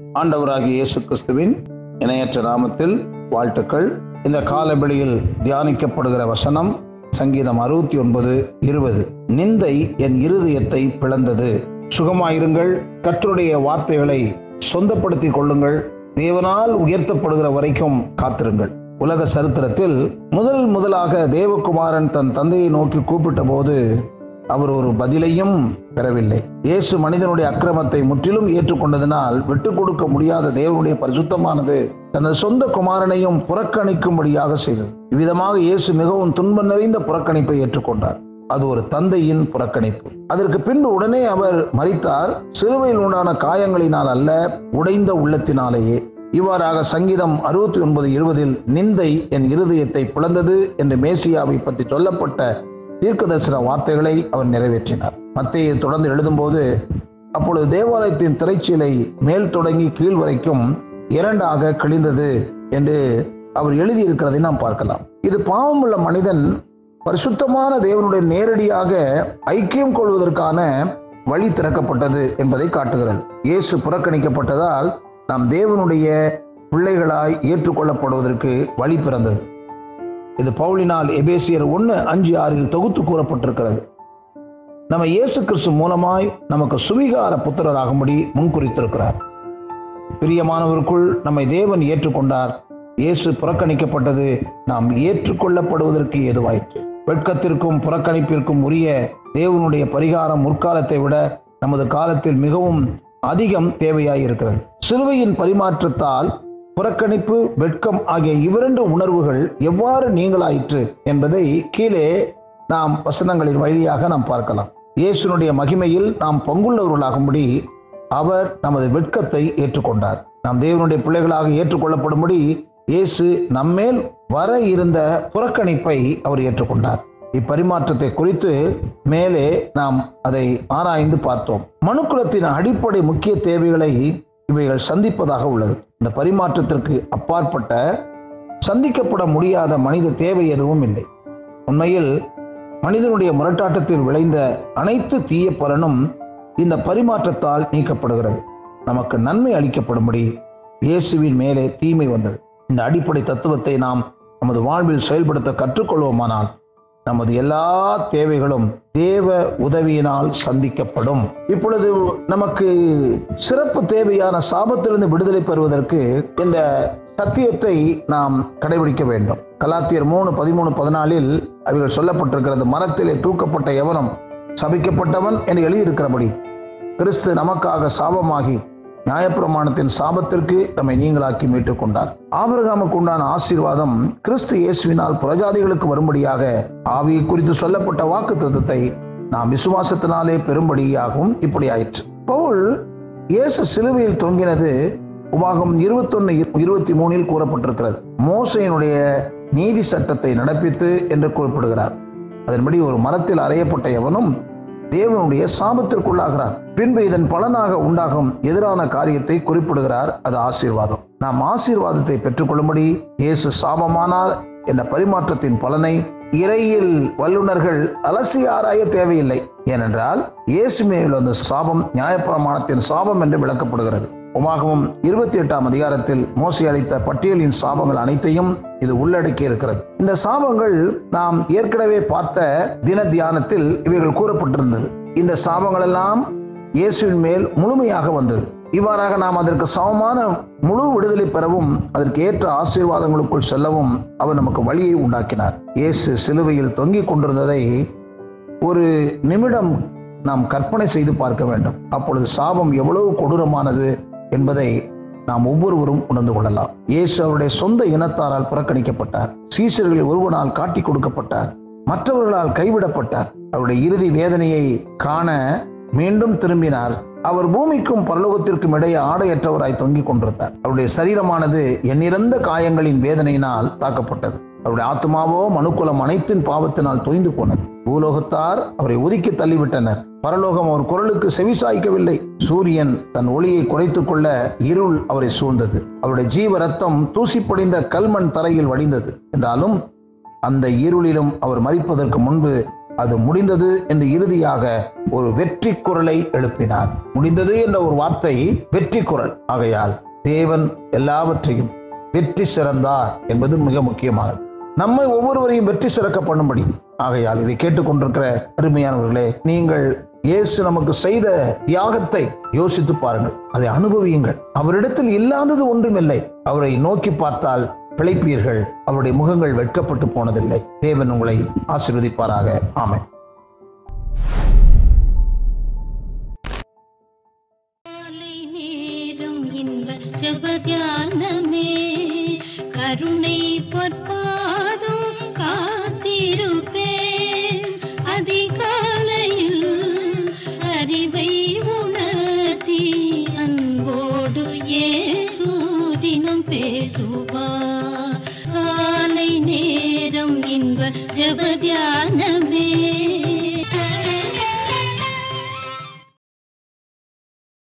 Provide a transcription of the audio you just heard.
ஆண்டவராகிய இயேசு கிறிஸ்துவின் இணையற்ற நாமத்தில் வாழ்த்துக்கள் இந்த காலவெளியில் தியானிக்கப்படுகிற வசனம் சங்கீதம் அறுபத்தி ஒன்பது இருபது நிந்தை என் இருதயத்தை பிளந்தது சுகமாயிருங்கள் கர்த்தருடைய வார்த்தைகளை சொந்தப்படுத்திக் கொள்ளுங்கள் தேவனால் உயர்த்தப்படுகிற வரைக்கும் காத்திருங்கள் உலக சரித்திரத்தில் முதல் முதலாக தேவகுமாரன் தன் தந்தையை நோக்கி கூப்பிட்ட போது அவர் ஒரு பதிலையும் பெறவில்லை இயேசு மனிதனுடைய அக்கிரமத்தை முற்றிலும் ஏற்றுக்கொண்டதனால் விட்டுக் கொடுக்க முடியாத தேவனுடைய பரிசுத்தமானது தனது சொந்த குமாரனையும் புறக்கணிக்கும்படியாக செய்தது இவ்விதமாக இயேசு மிகவும் துன்பம் நிறைந்த புறக்கணிப்பை ஏற்றுக்கொண்டார் அது ஒரு தந்தையின் புறக்கணிப்பு அதற்கு பின்பு உடனே அவர் மறித்தார் சிலுவையில் உண்டான காயங்களினால் அல்ல உடைந்த உள்ளத்தினாலேயே இவ்வாறாக சங்கீதம் அறுபத்தி ஒன்பது இருபதில் நிந்தை என் இருதயத்தை பிளந்தது என்று மேசியாவை பற்றி சொல்லப்பட்ட தீர்க்கதரிசன வார்த்தைகளை அவர் நிறைவேற்றினார் மத்தையை தொடர்ந்து எழுதும்போது அப்பொழுது தேவாலயத்தின் திரைச்சீலை மேல் தொடங்கி கீழ் வரைக்கும் இரண்டாக கிழிந்தது என்று அவர் எழுதியிருக்கிறதை நாம் பார்க்கலாம் இது பாவமுள்ள மனிதன் பரிசுத்தமான தேவனுடைய நேரடியாக ஐக்கியம் கொள்வதற்கான வழி திறக்கப்பட்டது என்பதை காட்டுகிறது இயேசு புறக்கணிக்கப்பட்டதால் நாம் தேவனுடைய பிள்ளைகளாய் ஏற்றுக்கொள்ளப்படுவதற்கு வழி பிறந்தது இது பவுலினால் எபேசியர் ஒன்று அஞ்சு ஆறில் தொகுத்து கூறப்பட்டிருக்கிறது நம்ம இயேசு கிறிஸ்து மூலமாய் நமக்கு சுவிகார புத்திரராகும்படி முன்குறித்திருக்கிறார் பிரியமானவருக்குள் நம்மை தேவன் ஏற்றுக்கொண்டார் இயேசு புறக்கணிக்கப்பட்டது நாம் ஏற்றுக்கொள்ளப்படுவதற்கு ஏதுவாயிற்று வெட்கத்திற்கும் புறக்கணிப்பிற்கும் உரிய தேவனுடைய பரிகாரம் முற்காலத்தை விட நமது காலத்தில் மிகவும் அதிகம் தேவையாய் இருக்கிறது சிலுவையின் பரிமாற்றத்தால் புறக்கணிப்பு வெட்கம் ஆகிய இவ்விரண்டு உணர்வுகள் எவ்வாறு நீங்களாயிற்று என்பதை கீழே நாம் வசனங்களின் வழியாக நாம் பார்க்கலாம் இயேசுனுடைய மகிமையில் நாம் பங்குள்ளவர்களாகும்படி அவர் நமது வெட்கத்தை ஏற்றுக்கொண்டார் நாம் தேவனுடைய பிள்ளைகளாக ஏற்றுக்கொள்ளப்படும்படி இயேசு நம்மேல் வர இருந்த புறக்கணிப்பை அவர் ஏற்றுக்கொண்டார் இப்பரிமாற்றத்தை குறித்து மேலே நாம் அதை ஆராய்ந்து பார்த்தோம் மனுக்குலத்தின் அடிப்படை முக்கிய தேவைகளை இவைகள் சந்திப்பதாக உள்ளது இந்த பரிமாற்றத்திற்கு அப்பாற்பட்ட சந்திக்கப்பட முடியாத மனித தேவை எதுவும் இல்லை உண்மையில் மனிதனுடைய முரட்டாட்டத்தில் விளைந்த அனைத்து தீய பலனும் இந்த பரிமாற்றத்தால் நீக்கப்படுகிறது நமக்கு நன்மை அளிக்கப்படும்படி இயேசுவின் மேலே தீமை வந்தது இந்த அடிப்படை தத்துவத்தை நாம் நமது வாழ்வில் செயல்படுத்த கற்றுக்கொள்வோமானால் நமது எல்லா தேவைகளும் தேவ உதவியினால் சந்திக்கப்படும் இப்பொழுது நமக்கு சிறப்பு தேவையான சாபத்திலிருந்து விடுதலை பெறுவதற்கு இந்த சத்தியத்தை நாம் கடைபிடிக்க வேண்டும் கலாத்தியர் மூணு பதிமூணு பதினாலில் அவைகள் சொல்லப்பட்டிருக்கிறது மரத்திலே தூக்கப்பட்ட எவனும் சபிக்கப்பட்டவன் என்று எழுதியிருக்கிறபடி கிறிஸ்து நமக்காக சாபமாகி நியாயப்பிரமாணத்தின் சாபத்திற்கு நம்மை நீங்களாக்கி மீட்டுக் கொண்டார் ஆபிரகாமுக்கு உண்டான ஆசீர்வாதம் கிறிஸ்து இயேசுவினால் புரஜாதிகளுக்கு வரும்படியாக ஆவியை குறித்து சொல்லப்பட்ட வாக்கு தத்துவத்தை நாம் விசுவாசத்தினாலே பெரும்படியாகவும் இப்படி ஆயிற்று பவுல் இயேசு சிலுவையில் தொங்கினது உபாகம் இருபத்தொன்னு இருபத்தி மூணில் கூறப்பட்டிருக்கிறது மோசையினுடைய நீதி சட்டத்தை நடப்பித்து என்று குறிப்பிடுகிறார் அதன்படி ஒரு மரத்தில் அறையப்பட்ட எவனும் தேவனுடைய சாபத்திற்குள்ளாகிறான் பின்பு இதன் பலனாக உண்டாகும் எதிரான காரியத்தை குறிப்பிடுகிறார் அது ஆசீர்வாதம் நாம் ஆசீர்வாதத்தை பெற்றுக்கொள்ளும்படி இயேசு சாபமானார் என்ற பரிமாற்றத்தின் பலனை இறையில் வல்லுநர்கள் அலசி ஆராய தேவையில்லை ஏனென்றால் இயேசு மேல் அந்த சாபம் நியாயப்பிரமாணத்தின் சாபம் என்று விளக்கப்படுகிறது உமாகவும் இருபத்தி எட்டாம் அதிகாரத்தில் மோசி அளித்த பட்டியலின் சாபங்கள் அனைத்தையும் இது உள்ளடக்கி இருக்கிறது இந்த சாபங்கள் நாம் ஏற்கனவே பார்த்த தின தியானத்தில் இவைகள் கூறப்பட்டிருந்தது இந்த சாபங்கள் எல்லாம் இயேசுவின் மேல் முழுமையாக வந்தது இவ்வாறாக நாம் அதற்கு சமமான முழு விடுதலை பெறவும் அதற்கு ஏற்ற ஆசீர்வாதங்களுக்குள் செல்லவும் அவர் நமக்கு வழியை உண்டாக்கினார் இயேசு சிலுவையில் தொங்கிக் கொண்டிருந்ததை ஒரு நிமிடம் நாம் கற்பனை செய்து பார்க்க வேண்டும் அப்பொழுது சாபம் எவ்வளவு கொடூரமானது என்பதை நாம் ஒவ்வொருவரும் உணர்ந்து கொள்ளலாம் இயேசு அவருடைய சொந்த இனத்தாரால் புறக்கணிக்கப்பட்டார் சீசர்களில் ஒருவனால் காட்டி கொடுக்கப்பட்டார் மற்றவர்களால் கைவிடப்பட்டார் அவருடைய இறுதி வேதனையை காண மீண்டும் திரும்பினார் அவர் பூமிக்கும் பரலோகத்திற்கும் இடையே ஆடையற்றவராய் தொங்கிக் கொண்டிருந்தார் அவருடைய சரீரமானது எண்ணிறந்த காயங்களின் வேதனையினால் தாக்கப்பட்டது அவருடைய ஆத்மாவோ மனுக்குலம் அனைத்தின் பாவத்தினால் தொய்ந்து போனது பூலோகத்தார் அவரை ஒதுக்கி தள்ளிவிட்டனர் பரலோகம் அவர் குரலுக்கு செவிசாய்க்கவில்லை சூரியன் தன் ஒளியை குறைத்துக் கொள்ள இருள் அவரை சூழ்ந்தது அவருடைய ஜீவ ரத்தம் தூசி படிந்த கல்மண் தரையில் வடிந்தது என்றாலும் அந்த இருளிலும் அவர் மறிப்பதற்கு முன்பு அது முடிந்தது என்று இறுதியாக ஒரு வெற்றி குரலை எழுப்பினார் முடிந்தது என்ற ஒரு வார்த்தை வெற்றி குரல் ஆகையால் தேவன் எல்லாவற்றையும் வெற்றி சிறந்தார் என்பது மிக முக்கியமானது நம்மை ஒவ்வொருவரையும் வெற்றி சிறக்க பண்ணும்படி ஆகையால் இதை கேட்டுக்கொண்டிருக்கிற அருமையானவர்களே நீங்கள் இயேசு நமக்கு செய்த தியாகத்தை யோசித்து பாருங்கள் அதை அனுபவியுங்கள் அவரிடத்தில் இல்லாதது ஒன்றுமில்லை அவரை நோக்கி பார்த்தால் பிழைப்பீர்கள் அவருடைய முகங்கள் வெட்கப்பட்டு போனதில்லை தேவன் உங்களை ஆசீர்வதிப்பாராக ஆமென் காலை நேரம் இன்ப ஜப தியானமே கருணை பொற்ற